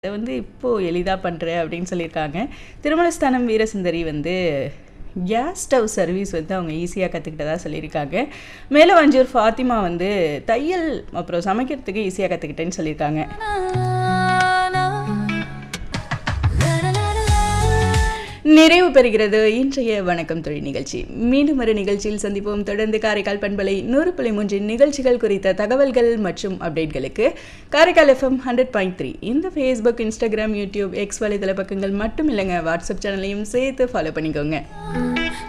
அத வந்து இப்போ எளிதா பண்றேன் அப்படின்னு சொல்லியிருக்காங்க. திருமலஸ்தானம் வீரசுந்தரி வந்து கேஸ் ஸ்டவ் சர்வீஸ் வந்து அவங்க ஈஸியா கத்துக்கிட்டதா சொல்லியிருக்காங்க. மேலவாஞ்சூர் ஃபாத்திமா வந்து தையல் அப்புறம் சமைக்கிறதுக்கு ஈஸியா கத்துக்கிட்டேன்னு சொல்லியிருக்காங்க. நிறைவு பெறுகிறது இன்றைய வணக்கம் தொழில் நிகழ்ச்சி. மீண்டும் ஒரு நிகழ்ச்சியில் சந்திப்போம். தொடர்ந்து காரைக்கால் பண்பலை 100.3 நிகழ்ச்சிகள் குறித்த தகவல்கள் மற்றும் அப்டேட்களுக்கு காரைக்கால் எஃப்எம் 100.3 இந்த ஃபேஸ்புக், இன்ஸ்டாகிராம், யூடியூப், எக்ஸ் வலைதள பக்கங்கள் மட்டும் இல்லைங்க வாட்ஸ்அப் சேனலையும் சேர்த்து ஃபாலோ பண்ணிக்கோங்க.